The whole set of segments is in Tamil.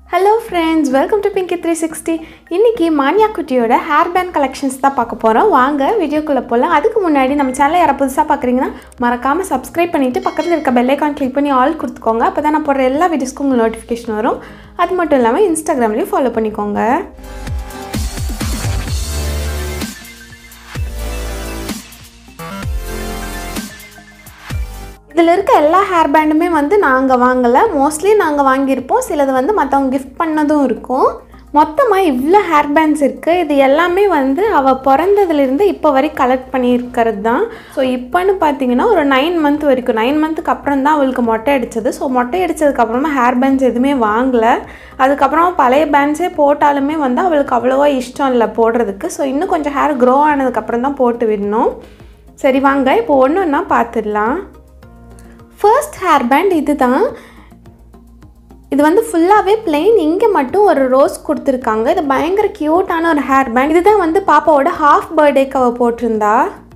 hello friends welcome to Pinky three sixty இன்றைக்கி மானியா குட்டியோட ஹேர் பேண்ட் கலெக்ஷன்ஸ் தான் பார்க்க போகிறோம் வாங்க வீடியோக்குள்ளே போகலாம் அதுக்கு முன்னாடி நம்ம சேனலை யாரை புதுசாக பார்க்குறீங்கன்னா மறக்காமல் சப்ஸ்கிரைப் பண்ணிவிட்டு பக்கத்தில் இருக்க பெல் ஐக்கான் கிளிக் பண்ணி ஆல் கொடுத்துக்கோங்க அப்போ தான் நான் போடுற எல்லா வீடியோஸ்க்கும் உங்களுக்கு நோட்டிஃபிகேஷன் வரும் அது மட்டும் இல்லாமல் இன்ஸ்டாகிராம்லேயும் ஃபாலோ பண்ணிக்கோங்க இதில் இருக்க எல்லா ஹேர் பேண்டுமே வந்து நாங்கள் வாங்கலை மோஸ்ட்லி நாங்கள் வாங்கியிருப்போம் சிலது வந்து மற்றவங்க கிஃப்ட் பண்ணதும் இருக்கும் மொத்தமாக இவ்வளோ ஹேர் பேண்ட்ஸ் இருக்குது இது எல்லாமே வந்து அவள் பிறந்ததுலேருந்து இப்போ வரைக்கும் கலெக்ட் பண்ணியிருக்கிறது தான் ஸோ இப்போன்னு பார்த்தீங்கன்னா ஒரு நைன் மந்த் வரைக்கும் நைன் மந்த்துக்கு அப்புறம் தான் அவளுக்கு மொட்டை அடித்தது ஸோ மொட்டை அடித்ததுக்கப்புறமா ஹேர் பேண்ட்ஸ் எதுவுமே வாங்கலை அதுக்கப்புறமா பழைய பேண்ட்ஸே போட்டாலுமே வந்து அவளுக்கு அவ்வளோவா இஷ்டம் இல்லை போடுறதுக்கு ஸோ இன்னும் கொஞ்சம் ஹேர் க்ரோ ஆனதுக்கப்புறம் தான் போட்டு விடணும் சரி வாங்க இப்போ ஒன்று ஒன்றா பார்த்துடலாம் ஃபர்ஸ்ட் ஹேர் பேண்ட் இது தான் இது வந்து ஃபுல்லாகவே பிளெயின் இங்கே மட்டும் ஒரு ரோஸ் கொடுத்துருக்காங்க இது பயங்கர க்யூட்டான ஒரு ஹேர் பேண்ட் இதுதான் வந்து பாப்பாவோட ஹாஃப் பர்த்டேக்கு அவள் போட்டிருந்தா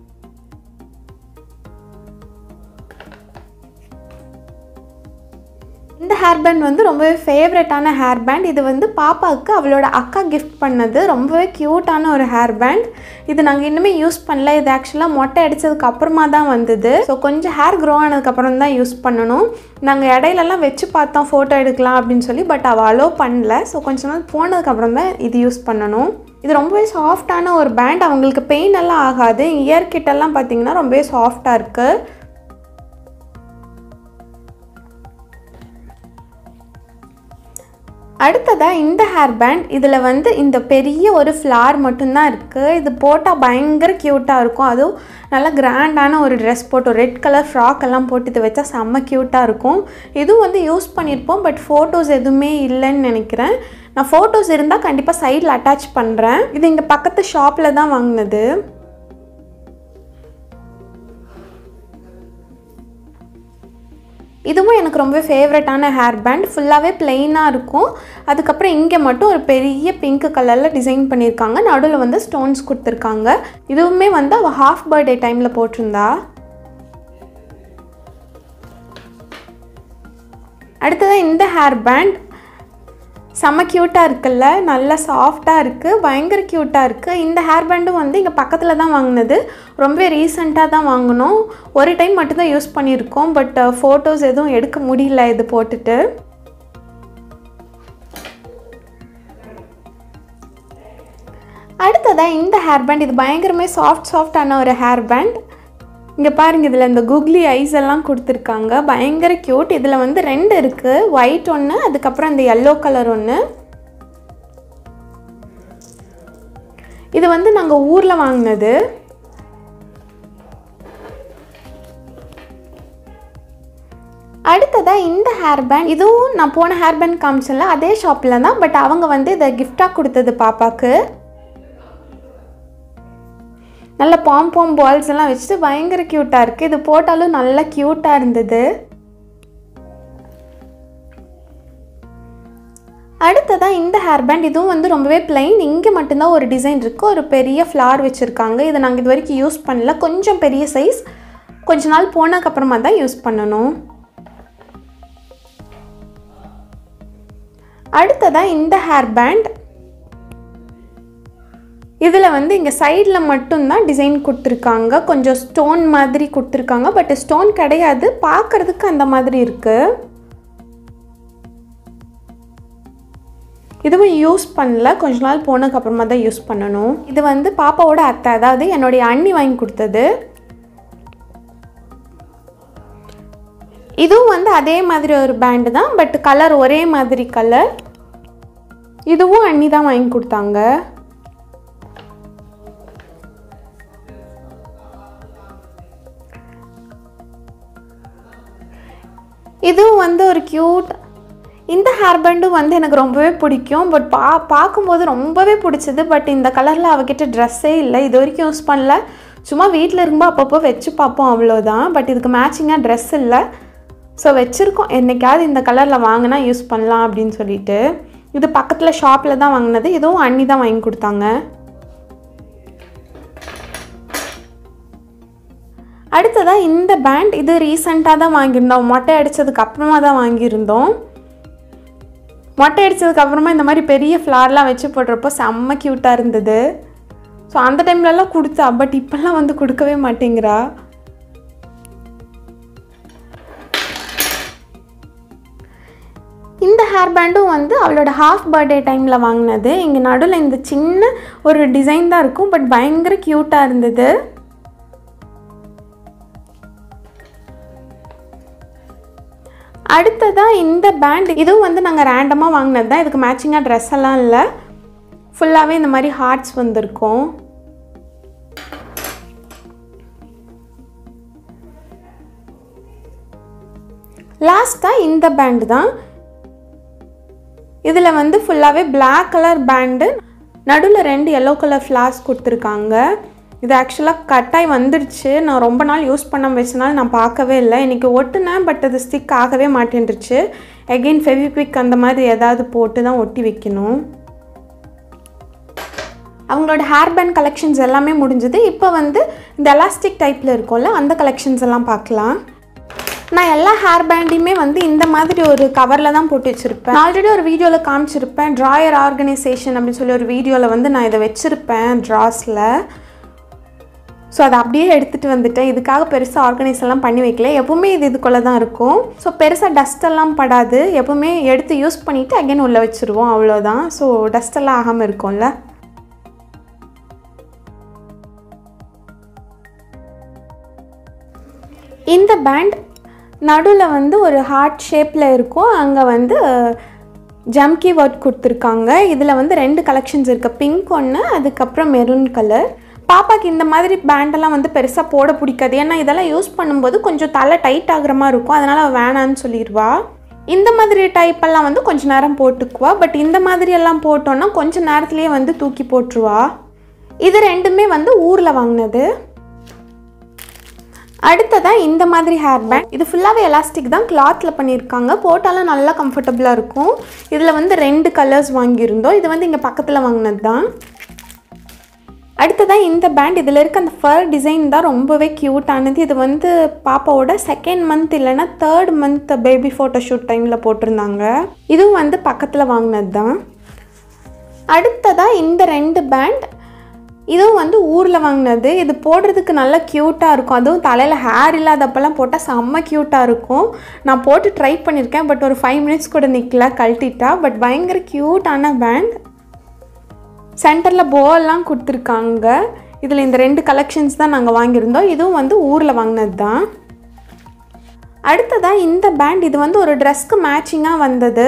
இந்த ஹேர் பேண்ட் வந்து ரொம்பவே ஃபேவரட்டான ஹேர் பேண்ட் இது வந்து பாப்பாவுக்கு அவளோட அக்கா கிஃப்ட் பண்ணது ரொம்பவே க்யூட்டான ஒரு ஹேர் பேண்ட் இது நாங்கள் இன்னுமே யூஸ் பண்ணல இது ஆக்சுவலாக மொட்டை அடித்ததுக்கு அப்புறமா தான் வந்தது ஸோ கொஞ்சம் ஹேர் க்ரோ ஆனதுக்கப்புறம் தான் யூஸ் பண்ணணும் நாங்கள் இடையிலலாம் வச்சு பார்த்தோம் ஃபோட்டோ எடுக்கலாம் அப்படின்னு சொல்லி பட் அவள் அலோ பண்ணல ஸோ கொஞ்ச நாள் போனதுக்கப்புறம் தான் இது யூஸ் பண்ணணும் இது ரொம்பவே சாஃப்டான ஒரு பேண்ட் அவங்களுக்கு பெயின் எல்லாம் ஆகாது இயர் கிட்டெல்லாம் பார்த்தீங்கன்னா ரொம்பவே சாஃப்டாக இருக்குது அடுத்ததாக இந்த ஹேர் பேண்ட் இதில் வந்து இந்த பெரிய ஒரு ஃப்ளார் மட்டும்தான் இருக்குது இது போட்டால் பயங்கர க்யூட்டாக இருக்கும் அதுவும் நல்லா கிராண்டான ஒரு ட்ரெஸ் போட்டு ரெட் கலர் ஃப்ராக் எல்லாம் போட்டு இது வச்சா செம்ம க்யூட்டாக இருக்கும் இதுவும் வந்து யூஸ் பண்ணியிருப்போம் பட் ஃபோட்டோஸ் எதுவுமே இல்லைன்னு நினைக்கிறேன் நான் ஃபோட்டோஸ் இருந்தால் கண்டிப்பாக சைடில் அட்டாச் பண்ணுறேன் இது இங்கே பக்கத்து ஷாப்பில் தான் வாங்கினது இதுவும் எனக்கு ரொம்ப ஃபேவரட்டான ஹேர் பேண்ட் ஃபுல்லாகவே பிளெயினாக இருக்கும் அதுக்கப்புறம் இங்கே மட்டும் ஒரு பெரிய பிங்க் கலரில் டிசைன் பண்ணியிருக்காங்க நடுவில் வந்து ஸ்டோன்ஸ் கொடுத்துருக்காங்க இதுவுமே வந்து அவள் ஹாஃப் பர்த்டே டைமில் போட்டிருந்தா அடுத்ததாக இந்த ஹேர் பேண்ட் செம்ம க்யூட்டாக இருக்குல்ல நல்லா சாஃப்டாக இருக்குது பயங்கர க்யூட்டாக இருக்குது இந்த ஹேர் பேண்டும் வந்து இங்கே பக்கத்தில் தான் வாங்கினது ரொம்ப ரீசெண்டாக தான் வாங்கினோம் ஒரு டைம் மட்டும்தான் யூஸ் பண்ணியிருக்கோம் பட் ஃபோட்டோஸ் எதுவும் எடுக்க முடியல இது போட்டுட்டு அடுத்ததாக இந்த ஹேர் பேண்ட் இது பயங்கரமே சாஃப்ட் சாஃப்டான ஒரு ஹேர் பேண்ட் இங்கே பாருங்க இதில் இந்த குக்லி ஐஸ் எல்லாம் கொடுத்துருக்காங்க பயங்கர க்யூட் இதில் வந்து ரெண்டு இருக்குது ஒயிட் ஒன்று அதுக்கப்புறம் இந்த எல்லோ கலர் ஒன்று இது வந்து நாங்கள் ஊரில் வாங்கினது அடுத்ததாக இந்த ஹேர் பேண்ட் இதுவும் நான் போன ஹேர் பேண்ட் காமிச்சல அதே ஷாப்பில் தான் பட் அவங்க வந்து இதை கிஃப்டாக கொடுத்தது பாப்பாவுக்கு நல்ல பாம் பாம் பால்ஸ் எல்லாம் வச்சுட்டு பயங்கர க்யூட்டாக இருக்குது இது போட்டாலும் நல்லா க்யூட்டாக இருந்தது அடுத்ததாக இந்த ஹேர் பேண்ட் இதுவும் வந்து ரொம்பவே பிளைன் இங்கே மட்டும்தான் ஒரு டிசைன் இருக்குது ஒரு பெரிய ஃப்ளார் வச்சுருக்காங்க இதை நாங்கள் இது வரைக்கும் யூஸ் பண்ணல கொஞ்சம் பெரிய சைஸ் கொஞ்ச நாள் போனதுக்கப்புறமா தான் யூஸ் பண்ணணும் அடுத்ததாக இந்த ஹேர் பேண்ட் இதில் வந்து இங்கே சைடில் மட்டும்தான் டிசைன் கொடுத்துருக்காங்க கொஞ்சம் ஸ்டோன் மாதிரி கொடுத்துருக்காங்க பட் ஸ்டோன் கிடையாது பார்க்குறதுக்கு அந்த மாதிரி இருக்குது இதுவும் யூஸ் பண்ணல கொஞ்ச நாள் போனதுக்கப்புறமா தான் யூஸ் பண்ணணும் இது வந்து பாப்பாவோட அத்தை அதாவது என்னுடைய அண்ணி வாங்கி கொடுத்தது இதுவும் வந்து அதே மாதிரி ஒரு பேண்டு தான் பட் கலர் ஒரே மாதிரி கலர் இதுவும் அண்ணி தான் வாங்கி கொடுத்தாங்க இதுவும் வந்து ஒரு க்யூட் இந்த ஹேர் பேண்டும் வந்து எனக்கு ரொம்பவே பிடிக்கும் பட் பா பார்க்கும்போது ரொம்பவே பிடிச்சது பட் இந்த கலரில் அவகிட்ட ட்ரெஸ்ஸே இல்லை இது வரைக்கும் யூஸ் பண்ணல சும்மா வீட்டில் இருக்கும்போது அப்பப்போ வச்சு பார்ப்போம் அவ்வளோதான் பட் இதுக்கு மேட்சிங்காக ட்ரெஸ் இல்லை ஸோ வச்சுருக்கோம் என்றைக்காவது இந்த கலரில் வாங்கினா யூஸ் பண்ணலாம் அப்படின்னு சொல்லிட்டு இது பக்கத்தில் ஷாப்பில் தான் வாங்கினது இதுவும் அண்ணி தான் வாங்கி கொடுத்தாங்க அடுத்ததாக இந்த பேண்ட் இது ரீசெண்டாக தான் வாங்கியிருந்தோம் மொட்டை அடித்ததுக்கு அப்புறமா தான் வாங்கியிருந்தோம் மொட்டை அடிச்சதுக்கு அப்புறமா இந்த மாதிரி பெரிய ஃப்ளார்லாம் வச்சு போடுறப்போ செம்ம க்யூட்டாக இருந்தது ஸோ அந்த டைம்லலாம் கொடுத்தா பட் இப்போல்லாம் வந்து கொடுக்கவே மாட்டேங்கிறா இந்த ஹேர் பேண்டும் வந்து அவளோட ஹாஃப் பர்த்டே டைமில் வாங்கினது இங்கே நடுவில் இந்த சின்ன ஒரு டிசைன் தான் இருக்கும் பட் பயங்கர க்யூட்டாக இருந்தது அடுத்ததாக இந்த பேண்ட் இதுவும் வந்து நாங்கள் ரேண்டமாக வாங்கினது தான் இதுக்கு மேட்சிங்காக ட்ரெஸ் எல்லாம் இல்லை ஃபுல்லாகவே இந்த மாதிரி ஹார்ட்ஸ் வந்திருக்கும் லாஸ்ட்டாக இந்த பேண்டு தான் இதில் வந்து ஃபுல்லாகவே Black கலர் பேண்டு நடுவில் ரெண்டு எல்லோ கலர் ஃப்ளார்ஸ் கொடுத்துருக்காங்க இது ஆக்சுவலாக கட்டாய் வந்துடுச்சு நான் ரொம்ப நாள் யூஸ் பண்ண வச்சனால நான் பார்க்கவே இல்லை இன்றைக்கி ஒட்டுனேன் பட் அது ஸ்டிக் ஆகவே மாட்டேன்ருச்சு எகெயின் ஃபெவிக்விக் அந்த மாதிரி ஏதாவது போட்டு தான் ஒட்டி வைக்கணும் அவங்களோட ஹேர் பேண்ட் கலெக்ஷன்ஸ் எல்லாமே முடிஞ்சது இப்போ வந்து இந்த எலாஸ்டிக் டைப்பில் இருக்கும்ல அந்த கலெக்ஷன்ஸ் எல்லாம் பார்க்கலாம் நான் எல்லா ஹேர் பேண்டையுமே வந்து இந்த மாதிரி ஒரு கவரில் தான் போட்டு வச்சுருப்பேன் ஆல்ரெடி ஒரு வீடியோவில் காமிச்சிருப்பேன் ட்ராயர் ஆர்கனைசேஷன் அப்படின்னு சொல்லி ஒரு வீடியோவில் வந்து நான் இதை வச்சுருப்பேன் ட்ராஸில் ஸோ அதை அப்படியே எடுத்துகிட்டு வந்துட்டேன் இதுக்காக பெருசாக ஆர்கனைஸ் எல்லாம் பண்ணி வைக்கல எப்பவுமே இது இதுக்குள்ளே தான் இருக்கும் ஸோ பெருசாக டஸ்ட் எல்லாம் படாது எப்பவுமே எடுத்து யூஸ் பண்ணிவிட்டு அகைன் உள்ளே வச்சுருவோம் அவ்வளோதான் ஸோ டஸ்ட் எல்லாம் ஆகாமல் இருக்கும்ல இந்த பேண்ட் நடுவில் வந்து ஒரு ஹார்ட் ஷேப்பில் இருக்கும் அங்கே வந்து ஜம்கி ஒர்க் கொடுத்துருக்காங்க இதில் வந்து ரெண்டு கலெக்ஷன்ஸ் இருக்குது பிங்க் ஒன்று அதுக்கப்புறம் மெரூன் கலர் பாப்பாக்கு இந்த மாதிரி பேண்டெல்லாம் வந்து பெருசாக போட பிடிக்காது ஏன்னா இதெல்லாம் யூஸ் பண்ணும்போது கொஞ்சம் தலை டைட் ஆகுற மாதிரி இருக்கும் அதனால் அவள் வேணான்னு சொல்லிடுவா இந்த மாதிரி டைப்பெல்லாம் வந்து கொஞ்ச நேரம் போட்டுக்குவா பட் இந்த மாதிரி எல்லாம் போட்டோன்னா கொஞ்ச நேரத்துலேயே வந்து தூக்கி போட்டுருவா இது ரெண்டுமே வந்து ஊரில் வாங்கினது அடுத்ததாக இந்த மாதிரி ஹேர் பேண்ட் இது ஃபுல்லாகவே எலாஸ்டிக் தான் கிளாத்தில் பண்ணியிருக்காங்க போட்டாலும் நல்லா கம்ஃபர்டபுளாக இருக்கும் இதில் வந்து ரெண்டு கலர்ஸ் வாங்கியிருந்தோம் இது வந்து இங்கே பக்கத்தில் வாங்கினது தான் அடுத்ததாக இந்த பேண்ட் இதில் இருக்க அந்த ஃபர் டிசைன் தான் ரொம்பவே க்யூட்டானது இது வந்து பாப்பாவோட செகண்ட் மந்த் இல்லைன்னா தேர்ட் மந்த் பேபி ஃபோட்டோஷூட் டைமில் போட்டிருந்தாங்க இதுவும் வந்து பக்கத்தில் வாங்கினது தான் அடுத்ததாக இந்த ரெண்டு பேண்ட் இதுவும் வந்து ஊரில் வாங்கினது இது போடுறதுக்கு நல்லா க்யூட்டாக இருக்கும் அதுவும் தலையில் ஹேர் இல்லாதப்பெல்லாம் போட்டால் செம்ம க்யூட்டாக இருக்கும் நான் போட்டு ட்ரை பண்ணியிருக்கேன் பட் ஒரு ஃபைவ் மினிட்ஸ் கூட நிற்கல கழட்டிட்டா பட் பயங்கர க்யூட்டான பேண்ட் சென்டரில் போல்லாம் கொடுத்துருக்காங்க இதில் இந்த ரெண்டு கலெக்ஷன்ஸ் தான் நாங்கள் வாங்கியிருந்தோம் இதுவும் வந்து ஊரில் வாங்கினது தான் அடுத்ததாக இந்த பேண்ட் இது வந்து ஒரு ட்ரெஸ்க்கு மேட்சிங்காக வந்தது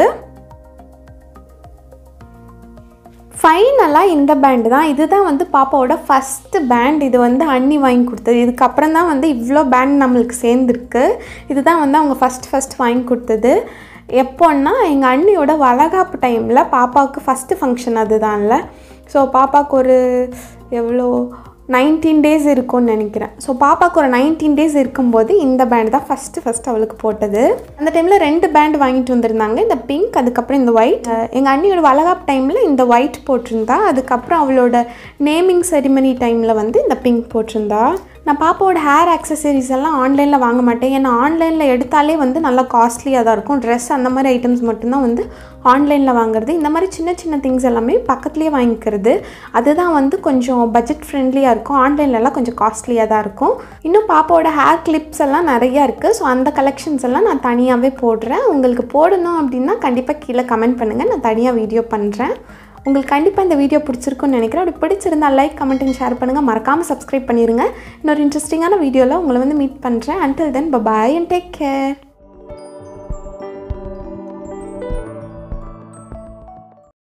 ஃபைனலாக இந்த பேண்டு தான் இதுதான் வந்து பாப்பாவோட ஃபஸ்ட்டு பேண்ட் இது வந்து அண்ணி வாங்கி கொடுத்தது இதுக்கப்புறம் தான் வந்து இவ்வளோ பேண்ட் நம்மளுக்கு சேர்ந்துருக்கு இதுதான் வந்து அவங்க ஃபஸ்ட் ஃபஸ்ட் வாங்கி கொடுத்தது எப்போன்னா எங்கள் அண்ணியோட வளகாப்பு டைமில் பாப்பாவுக்கு ஃபஸ்ட்டு ஃபங்க்ஷன் அதுதான்ல ஸோ பாப்பாவுக்கு ஒரு எவ்வளோ நைன்டீன் டேஸ் இருக்கும்னு நினைக்கிறேன் ஸோ பாப்பாவுக்கு ஒரு நைன்டீன் டேஸ் இருக்கும்போது இந்த பேண்ட் தான் ஃபஸ்ட்டு ஃபஸ்ட் அவளுக்கு போட்டது அந்த டைமில் ரெண்டு பேண்ட் வாங்கிட்டு வந்திருந்தாங்க இந்த பிங்க் அதுக்கப்புறம் இந்த ஒயிட் எங்கள் அண்ணியோட வளகாப் டைமில் இந்த ஒயிட் போட்டிருந்தா அதுக்கப்புறம் அவளோட நேமிங் செரிமனி டைமில் வந்து இந்த பிங்க் போட்டிருந்தா நான் பாப்பாவோட ஹேர் ஆக்சசரிஸ் எல்லாம் ஆன்லைனில் வாங்க மாட்டேன் ஏன்னா ஆன்லைனில் எடுத்தாலே வந்து நல்லா காஸ்ட்லியாக தான் இருக்கும் ட்ரெஸ் அந்த மாதிரி ஐட்டம்ஸ் மட்டும்தான் வந்து ஆன்லைனில் வாங்குறது இந்த மாதிரி சின்ன சின்ன திங்ஸ் எல்லாமே பக்கத்துலேயே வாங்கிக்கிறது அதுதான் வந்து கொஞ்சம் பட்ஜெட் ஃப்ரெண்ட்லியாக இருக்கும் ஆன்லைன்லலாம் கொஞ்சம் காஸ்ட்லியாக தான் இருக்கும் இன்னும் பாப்பாவோட ஹேர் கிளிப்ஸ் எல்லாம் நிறையா இருக்குது ஸோ அந்த கலெக்ஷன்ஸ் எல்லாம் நான் தனியாகவே போடுறேன் உங்களுக்கு போடணும் அப்படின்னா கண்டிப்பாக கீழே கமெண்ட் பண்ணுங்கள் நான் தனியாக வீடியோ பண்ணுறேன் உங்களுக்கு கண்டிப்பாக இந்த வீடியோ பிடிச்சிருக்குன்னு நினைக்கிறேன் அப்படி பிடிச்சிருந்தா லைக் கமெண்ட் அண்ட் ஷேர் பண்ணுங்கள் மறக்காமல் சப்ஸ்கிரைப் பண்ணிடுங்க இன்னொரு இன்ட்ரெஸ்டிங்கான வீடியோவில் உங்களை வந்து மீட் பண்ணுறேன் until then bye bye and take care